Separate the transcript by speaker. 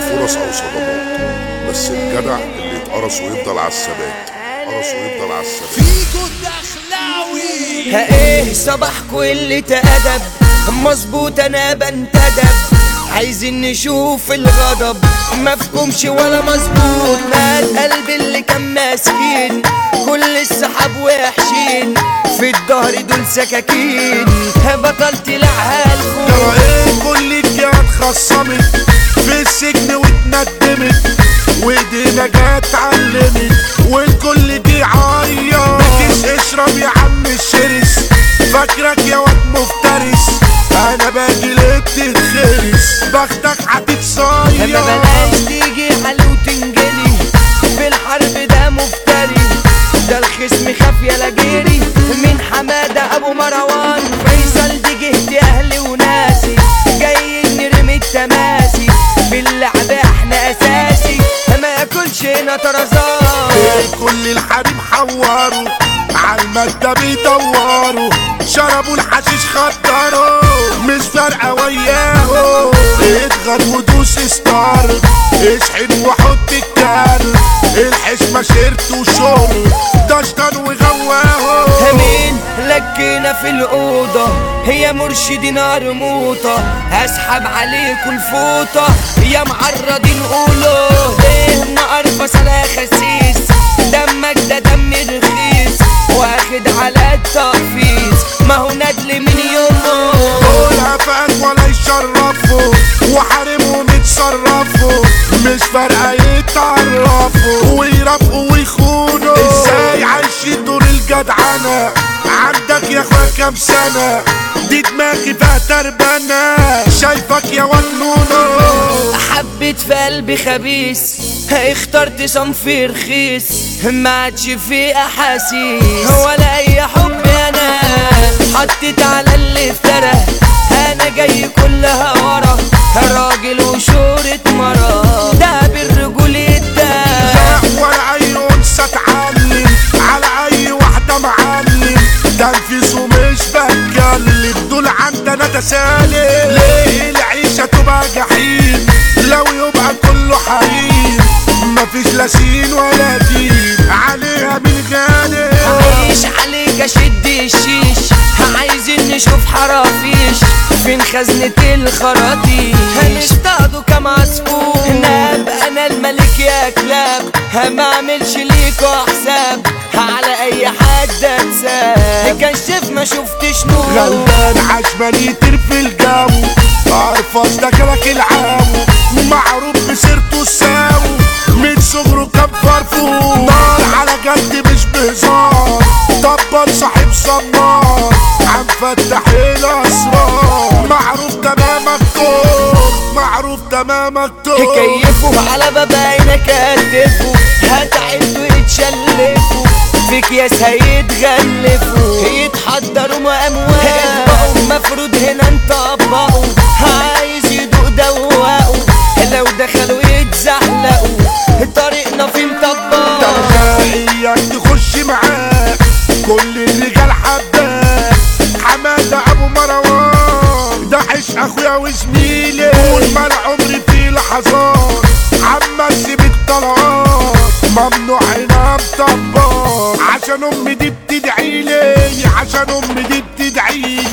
Speaker 1: فرص او صدمات بس الجدع اللي يتقرص ويفضل على الثبات قرص ويفضل على الثبات
Speaker 2: فيكو الدخلاوي
Speaker 3: ها ايه صباح كل ادب مظبوط انا بنتدب عايزين نشوف الغضب مفهومش ولا مظبوط مات قلبي اللي كان ماسكين كل السحاب وحشين في الظهر دول سكاكين بطلت لعها الفوق
Speaker 4: ترى ايه كل الجهات اتخصمت في السجن واتندمت وايدينا جت علمت والكل دي عيط مكيش اشرب يا عم الشرس فاكرك يا واد مفترس انا باجي ليه بتتخرس بختك
Speaker 3: ما
Speaker 4: هتتصير
Speaker 3: بلاش تيجي حلو وتنجلي في الحرب ده مفتري ده الخصم خاف يا لاجيري من حمادة ابو مروان فيصل دي جهتي اهلي وناسي جايين نرمي التماسي باللعب احنا اساسي ما ياكلش هنا طرزان
Speaker 4: كل الحريم حوروا عالمادة بيدوروا شربوا الحشيش خدروا مش فارقة وياهم اضغط ودوس ستار اشحن وحط الكار الحشمة شرت وشرب دشطن وغواهم
Speaker 3: مين لكينا في الأوضة هي مرشدي نار موطة هسحب عليكوا الفوطة يا معرضين قولوا ليه نقرفص على خسيس دمك ده دم رخيص واخد على التقفيز ما هو ندل من يومه
Speaker 4: دول هفاك ولا يشرفوا وحارمهم يتصرفوا مش فارقة يتعرفوا ويرافقوا ويخونوا ازاي عايشين دور الجدعنة عندك يا اخويا كام سنة دي دماغي فيها تربانة شايفك يا واد نونو
Speaker 3: حبيت في قلبي خبيث اخترت صنف رخيص ما عادش في احاسيس ولا اي حب انا حطيت على اللي افترى انا جاي كلها ورا راجل وشورة مرة ده بالرجول ده
Speaker 4: ولا اي انثى اتعلم على اي واحدة معلم تنفيذه مش بتكلم دول عندنا تسالم ليه العيشة تبقى جحيم لو يبقى كله حريم مفيش لا سين ولا دين عليها من غالب
Speaker 3: عايش عليك اشد الشيش عايزين نشوف حرافيش فين خزنة الخراطيش هنصطادوا كم عصفور ناب انا الملك يا كلاب ما اعملش ليكوا حساب على اي حد اتساب كشف ما شفتش نور
Speaker 4: غلبان عشمان يطير في الجو ارفض ده كلك العام معروف بسيرته الساو من صغره كان فرفور نار على جد مش بهزار طبل صاحب صنار عم فتح الاسرار معروف تمامك طول معروف تمامك طول
Speaker 3: كيفوا على باباينا كتفوا هتعدوا يتشلفوا في اكياس هيتغلفوا يتحضروا مأموال مفروض هنا نطبقوا عايز يدوق دوقوا لو دخلوا يتزحلقوا طريقنا في مطبق
Speaker 4: اياك تخش معاه كل الرجال حباه حماده ابو مروان ده عشق اخويا وزميلي طول ما العمر في لحظات عما سيب الطلقات ممنوع هنا مطبق عشان امي دي بتدعي لي عشان امي دي بتدعي لي